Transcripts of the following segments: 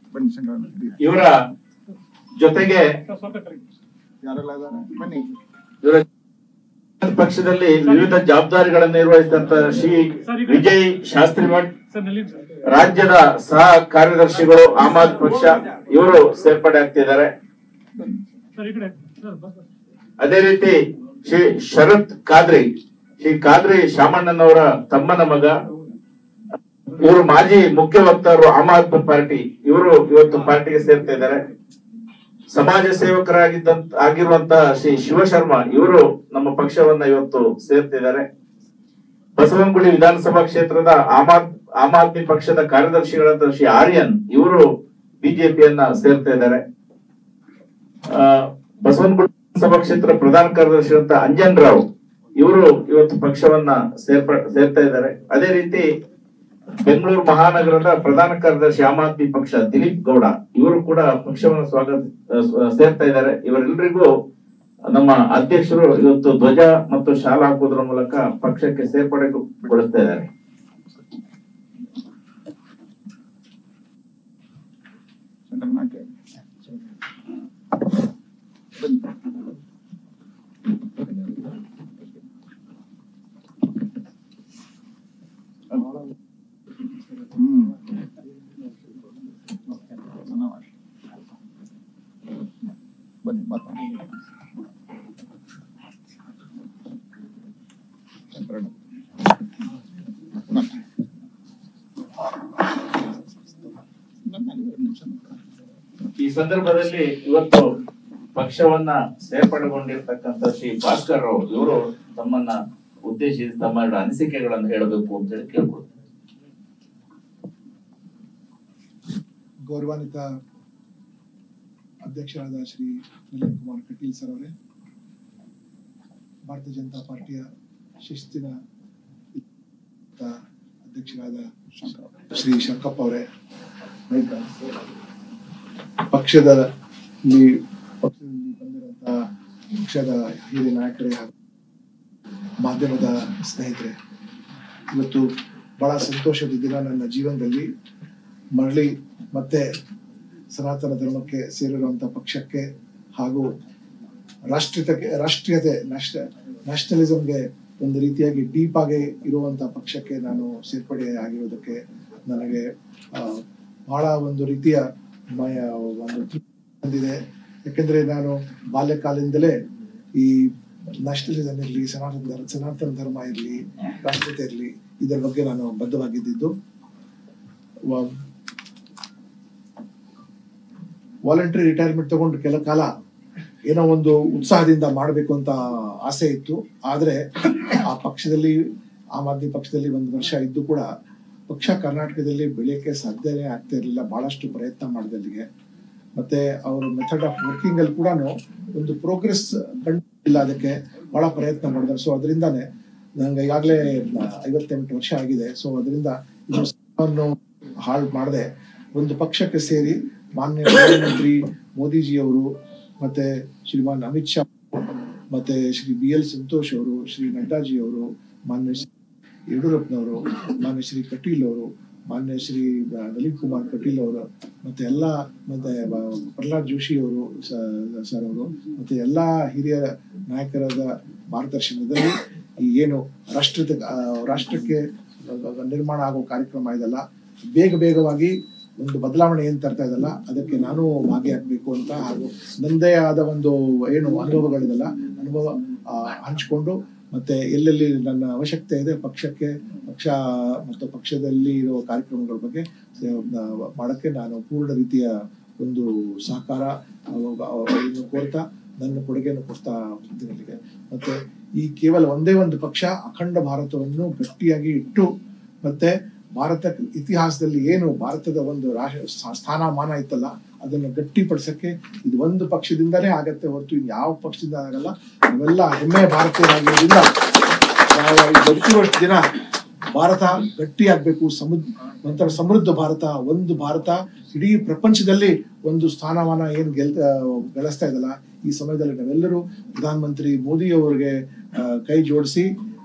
ಬನ್ನಿ ಶಂಕರಣ್ಣ ಹಿಡಿ. ಇವರ ಜೊತೆಗೆ ಯಾರೆಲ್ಲ ಇದಾರೆ ಬನ್ನಿ ಇವರ ಪಕ್ಷದಲ್ಲಿ ವಿವಿಧ ಜವಾಬ್ದಾರಿಗಳನ್ನು ನಿರ್ವಹಿಸಿದಂತ ಶ್ರೀ ವಿಜಯ್ ಶಾಸ್ತ್ರಿ ಮಠ್ ರಾಜ್ಯದ ಸಹ ಕಾರ್ಯದರ್ಶಿಗಳು ಆಮ್ ಆದ್ಮಿ ಪಕ್ಷ ಇವರು ಸೇರ್ಪಡೆ ಆಗ್ತಿದ್ದಾರೆ ಅದೇ ರೀತಿ ಶ್ರೀ ಶರತ್ ಕಾದ್ರಿ ಶ್ರೀ ಕಾದ್ರಿ ಶಾಮಣ್ಣನವರ ತಮ್ಮನ ಮಗ ಇವರು ಮಾಜಿ ಮುಖ್ಯ ವಕ್ತಾರರು ಆಮ್ ಆದ್ಮಿ ಪಾರ್ಟಿ ಇವರು ಇವತ್ತು ಪಾರ್ಟಿಗೆ ಸೇರ್ತಾ ಇದ್ದಾರೆ ಸಮಾಜ ಸೇವಕರಾಗಿದ್ದಂತ ಆಗಿರುವಂತ ಶ್ರೀ ಶಿವಶರ್ಮಾ ಇವರು ನಮ್ಮ ಪಕ್ಷವನ್ನ ಇವತ್ತು ಸೇರ್ತಿದ್ದಾರೆ ಬಸವನಗುಡಿ ವಿಧಾನಸಭಾ ಕ್ಷೇತ್ರದ ಆಮ್ ಆದ್ ಆಮ್ ಆದ್ಮಿ ಪಕ್ಷದ ಕಾರ್ಯದರ್ಶಿಗಳಾದ ಶ್ರೀ ಆರ್ಯನ್ ಇವರು ಬಿಜೆಪಿಯನ್ನ ಸೇರ್ತಾ ಇದ್ದಾರೆ ಆ, ಬಸವನಗುಡಿ ವಿಧಾನಸಭಾ ಕ್ಷೇತ್ರ ಪ್ರಧಾನ ಕಾರ್ಯದರ್ಶಿಗಳಂತ ಅಂಜನ್ ರಾವ್ ಇವರು ಇವತ್ತು ಪಕ್ಷವನ್ನ ಸೇರ್ಪ ಸೇರ್ತಾ ಇದ್ದಾರೆ ಅದೇ ರೀತಿ ಬೆಂಗಳೂರು ಮಹಾನಗರದ ಪ್ರಧಾನ ಕಾರ್ಯದರ್ಶಿ ಆಮ್ ಆದ್ಮಿ ಪಕ್ಷ ದಿಲೀಪ್ ಗೌಡ ಇವರು ಕೂಡ ಪಕ್ಷವನ್ನು ಸ್ವಾಗತ ಆ, ಸ- ಸೇರ್ತಾ ಇದ್ದಾರೆ ಇವರೆಲ್ಲರಿಗೂ ನಮ್ಮ ಅಧ್ಯಕ್ಷರು ಇವತ್ತು ಧ್ವಜ ಮತ್ತು ಶಾಲಾ ಹಾಕುವುದರ ಮೂಲಕ ಪಕ್ಷಕ್ಕೆ ಸೇರ್ಪಡೆಗೊಳಿಸ್ತಾ ಇದ್ದಾರೆ ಶಂಕರಣ್ಣ ಕೇಳಿ ಬನ್ನಿ ಹ್ಮ್ ಧನ್ಯವಾದ. ಬನ್ನಿ ಮಾತಾಡಿ ಶಂಕರಣ್ಣ ನನ್ನ- ನನ್ನ ಎರಡು ನಿಮಿಷ ಈ ಸಂದರ್ಭದಲ್ಲಿ ಇವತ್ತು ಪಕ್ಷವನ್ನ ಸೇರ್ಪಡೆಗೊಂಡಿರ್ತಕ್ಕಂಥ ಶ್ರೀ ಭಾಸ್ಕರ್ ರಾವ್ ಇವರು ತಮ್ಮನ್ನ ಉದ್ದೇಶಿಸಿ ತಮ್ಮ ಎರಡು ಅನಿಸಿಕೆಗಳನ್ನು ಹೇಳಬೇಕು ಅಂತ ಹೇಳಿ ಕೇಳ್ಕೊಳ್ತಾರೆ ಗೌರವಾನ್ವಿತ ಅಧ್ಯಕ್ಷರಾದ ಶ್ರೀ ನಳಿನ್ ಕುಮಾರ್ ಕಟೀಲ್ ಸರ್ ಅವರೇ ಭಾರತೀಯ ಜನತಾ ಪಾರ್ಟಿಯ ಶಿಸ್ತಿನ ಅಧ್ಯಕ್ಷರಾದ ಶ್ರೀ ಶಂಕಪ್ಪ ಅವರೇ ಪಕ್ಷದಲ್ಲಿ ಪಕ್ಷದಲ್ಲಿ ಬಂದಿರುವಂತಹ ಪಕ್ಷದ ಹಿರಿಯ ನಾಯಕರೇ ಹಾಗೂ ಮಾಧ್ಯಮದ ಸ್ನೇಹಿತರೆ ಇವತ್ತು ಬಹಳ ಸಂತೋಷದ ದಿನ ನನ್ನ ಜೀವನದಲ್ಲಿ ಮರಳಿ ಮತ್ತೆ ಸನಾತನ ಧರ್ಮಕ್ಕೆ ಸೇರಿರುವಂತ ಪಕ್ಷಕ್ಕೆ ಹಾಗೂ ರಾಷ್ಟ್ರೀಯತೆ ರಾಷ್ಟ್ರೀಯತೆ ನ್ಯಾಷನ ನ್ಯಾಷನಲಿಸಮ್ಗೆ ಒಂದು ರೀತಿಯಾಗಿ ಡೀಪ್ ಆಗಿ ಇರುವಂತ ಪಕ್ಷಕ್ಕೆ ನಾನು ಸೇರ್ಪಡೆ ಆಗಿರೋದಕ್ಕೆ ನನಗೆ ಆ, ಬಹಳ ಒಂದು ರೀತಿಯ ಮಯ ಒಂದು ತೃಪ್ತಿ ಬಂದಿದೆ ಯಾಕೆಂದ್ರೆ ನಾನು ಬಾಲ್ಯಕಾಲದಿಂದಲೇ ಈ ನ್ಯಾಷನಲಿಸಮ್ ಇರಲಿ ಸನಾತನ ಧರ್ಮ ಸನಾತನ ಧರ್ಮ ಇರಲಿ ರಾಷ್ಟ್ರೀಯತೆ ಇರಲಿ ಇದರ ಬಗ್ಗೆ ನಾನು ಬದ್ಧವಾಗಿದ್ದಿದ್ದು ವ- ವಾಲಂಟರಿ ರಿಟೈರ್ಮೆಂಟ್ ತಗೊಂಡು ಕೆಲ ಕಾಲ ಏನೋ ಒಂದು ಉತ್ಸಾಹದಿಂದ ಮಾಡಬೇಕು ಅಂತ ಆಸೆ ಇತ್ತು ಆದ್ರೆ ಆ ಪಕ್ಷದಲ್ಲಿ ಆಮ್ ಆದ್ಮಿ ಪಕ್ಷದಲ್ಲಿ ಒಂದು ವರ್ಷ ಇದ್ದು ಕೂಡ ಪಕ್ಷ ಕರ್ನಾಟಕದಲ್ಲಿ ಬೆಳೆಯಕ್ಕೆ ಸಾಧ್ಯನೇ ಆಗ್ತಾ ಇರಲಿಲ್ಲ ಬಹಳಷ್ಟು ಪ್ರಯತ್ನ ಮಾಡಿದಲ್ಲಿಗೆ ಮತ್ತೆ ಅವರ ಮೆಥಡ್ ಆಫ್ ವರ್ಕಿಂಗ್ ಅಲ್ಲಿ ಕೂಡ ಒಂದು ಪ್ರೋಗ್ರೆಸ್ ಕಂಡಿಲ್ಲ ಅದಕ್ಕೆ ಬಹಳ ಪ್ರಯತ್ನ ಮಾಡಿದ್ದಾರೆ ಸೊ ಅದರಿಂದಾನೆ ನಂಗೆ ಈಗಾಗಲೇ ಐವತ್ತೆಂಟು ವರ್ಷ ಆಗಿದೆ ಸೊ ಅದರಿಂದ ಇದು ಸಮಯವನ್ನು ಹಾಳು ಮಾಡದೆ ಒಂದು ಪಕ್ಷಕ್ಕೆ ಸೇರಿ ಮಾನ್ಯ ಪ್ರಧಾನಮಂತ್ರಿ ಮೋದಿಜಿಯವರು ಮತ್ತೆ ಶ್ರೀಮಾನ್ ಅಮಿತ್ ಶಾ ಮತ್ತೆ ಶ್ರೀ ಬಿ ಎಲ್ ಸಂತೋಷ್ ಅವರು ಶ್ರೀ ನಡ್ಡಾಜಿ ಅವರು ಮಾನ್ಯ ಶ್ರೀ ಯಡಿಯೂರಪ್ಪನವರು ಮಾನ್ಯ ಶ್ರೀ ಕಟೀಲ್ ಅವರು ಮಾನ್ಯ ಶ್ರೀ ನಳಿನ್ ಕುಮಾರ್ ಕಟೀಲ್ ಅವರು ಮತ್ತೆ ಎಲ್ಲ ಮತ್ತೆ ಬ- ಪ್ರಹ್ಲಾದ್ ಜೋಶಿ ಅವರು ಸ- ಸರ್ ಅವರು ಮತ್ತೆ ಎಲ್ಲಾ ಹಿರಿಯ ನಾಯಕರಾದ ಮಾರ್ಗದರ್ಶನದಲ್ಲಿ ಈ ಏನು ರಾಷ್ಟ್ರದ ಆ, ರಾಷ್ಟ್ರಕ್ಕೆ ನಿರ್ಮಾಣ ಆಗೋ ಕಾರ್ಯಕ್ರಮ ಇದಲ್ಲ ಬೇಗ ಬೇಗವಾಗಿ ಒಂದು ಬದಲಾವಣೆ ಏನ್ ತರ್ತಾ ಇದಲ್ಲ ಅದಕ್ಕೆ ನಾನು ಭಾಗಿಯಾಗಬೇಕು ಅಂತ ಹಾಗೂ ನಂದೇ ಆದ ಒಂದು ಏನು ಅನುಭವಗಳಿದಲ್ಲ ಅನುಭವ ಆ, ಹಂಚ್ಕೊಂಡು ಮತ್ತೆ ಎಲ್ಲೆಲ್ಲಿ ನನ್ನ ಅವಶ್ಯಕತೆ ಇದೆ ಪಕ್ಷಕ್ಕೆ ಪಕ್ಷ ಮತ್ತು ಪಕ್ಷದಲ್ಲಿ ಇರೋ ಕಾರ್ಯಕ್ರಮಗಳ ಬಗ್ಗೆ ಆ, ಮಾಡಕ್ಕೆ ನಾನು ಪೂರ್ಣ ರೀತಿಯ ಒಂದು ಸಹಕಾರ ಅವ- ಅವನ್ನು ಕೋರ್ತಾ ನನ್ನ ಕೊಡುಗೆಯನ್ನು ಕೊಡ್ತಾ ಹೋಗ್ತೀನಿ ಅಲ್ಲಿಗೆ ಮತ್ತೆ ಈ ಕೇವಲ ಒಂದೇ ಒಂದು ಪಕ್ಷ ಅಖಂಡ ಭಾರತವನ್ನು ಗಟ್ಟಿಯಾಗಿ ಇಟ್ಟು ಮತ್ತೆ ಭಾರತ ಇತಿಹಾಸದಲ್ಲಿ ಏನು ಭಾರತದ ಒಂದು ರಾಷ್ಟ್ರ ಸ್ಥಾ- ಸ್ಥಾನಮಾನ ಇತ್ತಲ್ಲ ಅದನ್ನು ಗಟ್ಟಿಪಡಿಸಕ್ಕೆ ಇದು ಒಂದು ಪಕ್ಷದಿಂದಲೇ ಆಗತ್ತೆ ಹೊರತು ಇನ್ ಯಾವ ಪಕ್ಷದಿಂದ ಆಗಲ್ಲ ನಾವೆಲ್ಲ ಹೆಮ್ಮೆ ಭಾರತೀಯರಾಗಿರೋದ್ರಿಂದ ನಾವು ಈ ಬದುಕಿರುವಷ್ಟು ದಿನ ಭಾರತ ಗಟ್ಟಿಯಾಗಬೇಕು ಸಮುದ್ರ ನಂತರ ಸಮೃದ್ಧ ಭಾರತ ಒಂದು ಭಾರತ ಇಡೀ ಪ್ರಪಂಚದಲ್ಲಿ ಒಂದು ಸ್ಥಾನಮಾನ ಏನು ಗೆಲ್ ಗಳಿಸ್ತಾ ಇದಲ್ಲ ಈ ಸಮಯದಲ್ಲಿ ನಾವೆಲ್ಲರೂ ಪ್ರಧಾನಮಂತ್ರಿ ಮೋದಿ ಅವರಿಗೆ ಆ, ಕೈ ಜೋಡಿಸಿ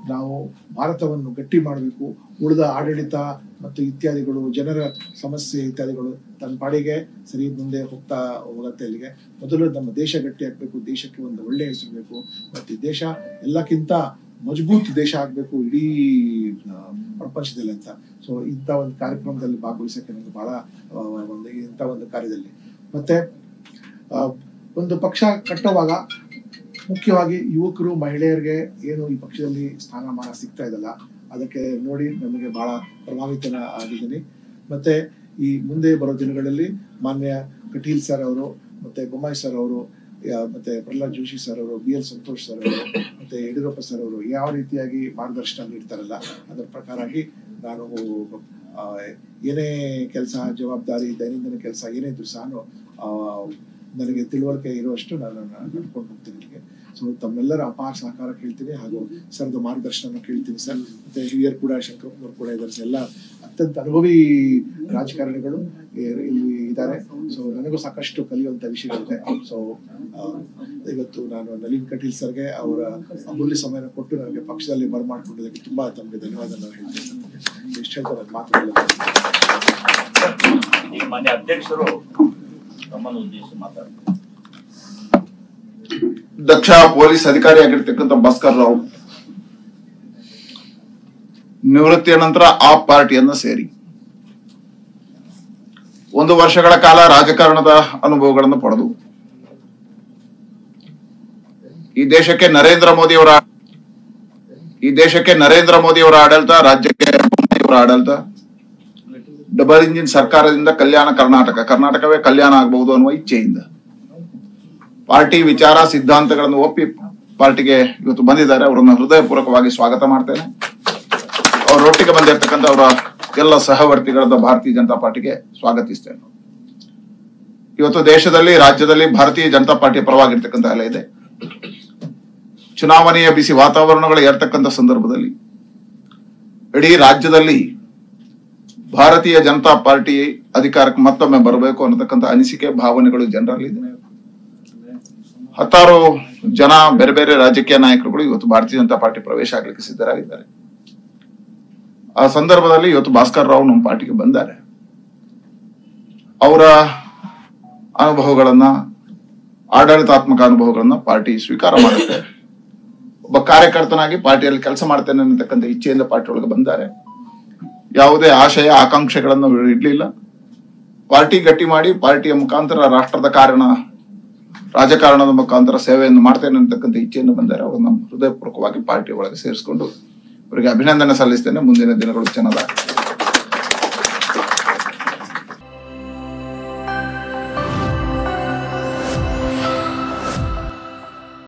ನಾವು ಭಾರತವನ್ನು ಗಟ್ಟಿ ಮಾಡಬೇಕು ಉಳಿದ ಆಡಳಿತ ಮತ್ತು ಇತ್ಯಾದಿಗಳು ಜನರ ಸಮಸ್ಯೆ ಇತ್ಯಾದಿಗಳು ತನ್ನ ಪಾಡಿಗೆ ಸರಿ ಮುಂದೆ ಹೋಗ್ತಾ ಹೋಗುತ್ತೆ ಅಲ್ಲಿಗೆ ಮೊದಲು ನಮ್ಮ ದೇಶ ಗಟ್ಟಿ ಆಗ್ಬೇಕು ದೇಶಕ್ಕೆ ಒಂದು ಒಳ್ಳೆ ಹೆಸರು ಬೇಕು ಮತ್ತು ಈ ದೇಶ ಎಲ್ಲಕ್ಕಿಂತ ಮಜಬೂತ್ ದೇಶ ಆಗಬೇಕು ಇಡೀ ಆ, ಪ್ರಪಂಚದಲ್ಲಿ ಅಂತ ಸೊ ಇಂಥ ಒಂದು ಕಾರ್ಯಕ್ರಮದಲ್ಲಿ ಭಾಗವಹಿಸಕ್ಕೆ ನನಗೆ ಬಹಳ ಆ, ಒಂದು ಇಂಥ ಒಂದು ಕಾರ್ಯದಲ್ಲಿ ಮತ್ತೆ ಆ, ಒಂದು ಪಕ್ಷ ಕಟ್ಟುವಾಗ ಮುಖ್ಯವಾಗಿ ಯುವಕರು ಮಹಿಳೆಯರಿಗೆ ಏನು ಈ ಪಕ್ಷದಲ್ಲಿ ಸ್ಥಾನಮಾನ ಸಿಗ್ತಾ ಇದಲ್ಲ ಅದಕ್ಕೆ ನೋಡಿ ನಮಗೆ ಬಹಳ ಪ್ರಭಾವಿತನ ಆಗಿದ್ದೀನಿ ಮತ್ತೆ ಈ ಮುಂದೆ ಬರೋ ದಿನಗಳಲ್ಲಿ ಮಾನ್ಯ ಕಟೀಲ್ ಸರ್ ಅವರು ಮತ್ತೆ ಬೊಮ್ಮಾಯಿ ಸರ್ ಅವರು ಯಾ- ಮತ್ತೆ ಪ್ರಹ್ಲಾದ್ ಜೋಶಿ ಸರ್ ಅವರು ಬಿ ಎಲ್ ಸಂತೋಷ್ ಸರ್ ಅವರು ಮತ್ತೆ ಯಡಿಯೂರಪ್ಪ ಸರ್ ಅವರು ಯಾವ ರೀತಿಯಾಗಿ ಮಾರ್ಗದರ್ಶನ ನೀಡ್ತಾರಲ್ಲ ಅದರ ಪ್ರಕಾರಾಗಿ ನಾನು ಆ, ಏನೇ ಕೆಲಸ ಜವಾಬ್ದಾರಿ ದೈನಂದಿನ ಕೆಲಸ ಏನೇ ಇದ್ರು ಸಹ ಆ, ನನಗೆ ತಿಳುವಳಿಕೆ ಇರುವಷ್ಟು ನಾನು ನಾನು ನಡ್ಕೊಂಡು ಹೋಗ್ತೀನಿ ಇಲ್ಲಿಗೆ ಸೊ ತಮ್ಮೆಲ್ಲರ ಅಪಾರ ಸಹಕಾರ ಕೇಳ್ತೀನಿ ಹಾಗೂ ಸರ್ದು ಮಾರ್ಗದರ್ಶನ ಕೇಳ್ತೀನಿ ಸರ್ ಮತ್ತೆ ಹಿರಿಯರು ಕೂಡ ಶಂಕರಪ್ಪನವ್ರು ಕೂಡ ಇದ್ದಾರೆ ಸರ್. ಎಲ್ಲ ಅತ್ಯಂತ ಅನುಭವಿ ರಾಜಕಾರಣಿಗಳು ಇ- ಇಲ್ಲಿ ಇದ್ದಾರೆ ಸೊ ನನಗೂ ಸಾಕಷ್ಟು ಕಲಿಯುವಂತ ವಿಷಯಗಳಿದೆ ಸೊ ಇವತ್ತು ನಾನು ನಳಿನ್ ಕಟೀಲ್ ಸರ್ಗೆ ಅವರ ಅಮೂಲ್ಯ ಸಮಯನ ಕೊಟ್ಟು ನನಗೆ ಪಕ್ಷದಲ್ಲಿ ಬರಮಾಡ್ಕೊಂಡಿದ್ದಕ್ಕೆ ತುಂಬಾ ತಮಗೆ ಧನ್ಯವಾದ ನಾನು ಹೇಳ್ತೀನಿ ಸರ್. ಇಷ್ಟು ಹೇಳ್ತಾ ನನ್ನ ಮಾತುಗಳು ಈಗ ಮಾನ್ಯ ಅಧ್ಯಕ್ಷರು ತಮ್ಮನ್ನು ಉದ್ದೇಶಿಸಿ ಮಾತಾಡ್ತಾರೆ ದಕ್ಷ ಪೊಲೀಸ್ ಅಧಿಕಾರಿಯಾಗಿರ್ತಕ್ಕಂಥ ಭಾಸ್ಕರ್ ರಾವ್ ನಿವೃತ್ತಿಯ ನಂತರ ಆ ಪಾರ್ಟಿಯನ್ನ ಸೇರಿ ಒಂದು ವರ್ಷಗಳ ಕಾಲ ರಾಜಕಾರಣದ ಅನುಭವಗಳನ್ನು ಪಡೆದು ಈ ದೇಶಕ್ಕೆ ನರೇಂದ್ರ ಮೋದಿಯವರ ಈ ದೇಶಕ್ಕೆ ನರೇಂದ್ರ ಮೋದಿಯವರ ಆಡಳಿತ ರಾಜ್ಯಕ್ಕೆ ಬೊಮ್ಮಾಯಿಯವರ ಆಡಳಿತ ಡಬಲ್ ಇಂಜಿನ್ ಸರ್ಕಾರದಿಂದ ಕಲ್ಯಾಣ ಕರ್ನಾಟಕ ಕರ್ನಾಟಕವೇ ಕಲ್ಯಾಣ ಆಗಬಹುದು ಅನ್ನುವ ಇಚ್ಛೆಯಿಂದ ಪಾರ್ಟಿ ವಿಚಾರ ಸಿದ್ಧಾಂತಗಳನ್ನು ಒಪ್ಪಿ ಪಾರ್ಟಿಗೆ ಇವತ್ತು ಬಂದಿದ್ದಾರೆ ಅವರನ್ನ ಹೃದಯಪೂರ್ವಕವಾಗಿ ಸ್ವಾಗತ ಮಾಡ್ತೇನೆ ಅವರೊಟ್ಟಿಗೆ ಬಂದಿರತಕ್ಕಂಥ ಅವರ ಎಲ್ಲ ಸಹವರ್ತಿಗಳಾದ ಭಾರತೀಯ ಜನತಾ ಪಾರ್ಟಿಗೆ ಸ್ವಾಗತಿಸ್ತೇನೆ ಇವತ್ತು ದೇಶದಲ್ಲಿ ರಾಜ್ಯದಲ್ಲಿ ಭಾರತೀಯ ಜನತಾ ಪಾರ್ಟಿಯ ಪರವಾಗಿರ್ತಕ್ಕಂಥ ಅಲೆ ಇದೆ ಚುನಾವಣೆಯ ಬಿಸಿ ವಾತಾವರಣಗಳು ಏರ್ತಕ್ಕಂಥ ಸಂದರ್ಭದಲ್ಲಿ ಇಡೀ ರಾಜ್ಯದಲ್ಲಿ ಭಾರತೀಯ ಜನತಾ ಪಾರ್ಟಿ ಅಧಿಕಾರಕ್ಕೆ ಮತ್ತೊಮ್ಮೆ ಬರಬೇಕು ಅನ್ನತಕ್ಕಂಥ ಅನಿಸಿಕೆ ಭಾವನೆಗಳು ಜನರಲ್ಲಿದೆ ಹತ್ತಾರು ಜನ ಬೇರೆ ಬೇರೆ ರಾಜಕೀಯ ನಾಯಕರುಗಳು ಇವತ್ತು ಭಾರತೀಯ ಜನತಾ ಪಾರ್ಟಿ ಪ್ರವೇಶ ಆಗ್ಲಿಕ್ಕೆ ಸಿದ್ಧರಾಗಿದ್ದಾರೆ ಆ ಸಂದರ್ಭದಲ್ಲಿ ಇವತ್ತು ಭಾಸ್ಕರ್ ರಾವ್ ನಮ್ಮ ಪಾರ್ಟಿಗೆ ಬಂದ್ದಾರೆ ಅವರ ಅನುಭವಗಳನ್ನ ಆಡಳಿತಾತ್ಮಕ ಅನುಭವಗಳನ್ನ ಪಾರ್ಟಿ ಸ್ವೀಕಾರ ಮಾಡುತ್ತೆ ಒಬ್ಬ ಕಾರ್ಯಕರ್ತನಾಗಿ ಪಾರ್ಟಿಯಲ್ಲಿ ಕೆಲಸ ಮಾಡ್ತೇನೆ ಅನ್ನತಕ್ಕಂಥ ಇಚ್ಛೆಯಿಂದ ಪಾರ್ಟಿ ಒಳಗೆ ಬಂದ್ದಾರೆ ಯಾವುದೇ ಆಶಯ ಆಕಾಂಕ್ಷೆಗಳನ್ನು ಇಡ್ಲಿಲ್ಲ ಪಾರ್ಟಿ ಗಟ್ಟಿ ಮಾಡಿ ಪಾರ್ಟಿಯ ಮುಖಾಂತರ ರಾಷ್ಟ್ರದ ಕಾರಣ ರಾಜಕಾರಣದ ಮುಖಾಂತರ ಸೇವೆಯನ್ನು ಮಾಡ್ತೇನೆ ಅಂತಕ್ಕಂಥ ಇಚ್ಛೆಯನ್ನು ಬಂದರೆ ಅವರನ್ನ ಹೃದಯಪೂರ್ವಕವಾಗಿ ಪಾರ್ಟಿ ಒಳಗೆ ಸೇರಿಸಿಕೊಂಡು ಅವರಿಗೆ ಅಭಿನಂದನೆ ಸಲ್ಲಿಸ್ತೇನೆ ಮುಂದಿನ ದಿನಗಳು ಚೆನ್ನಾಗಿ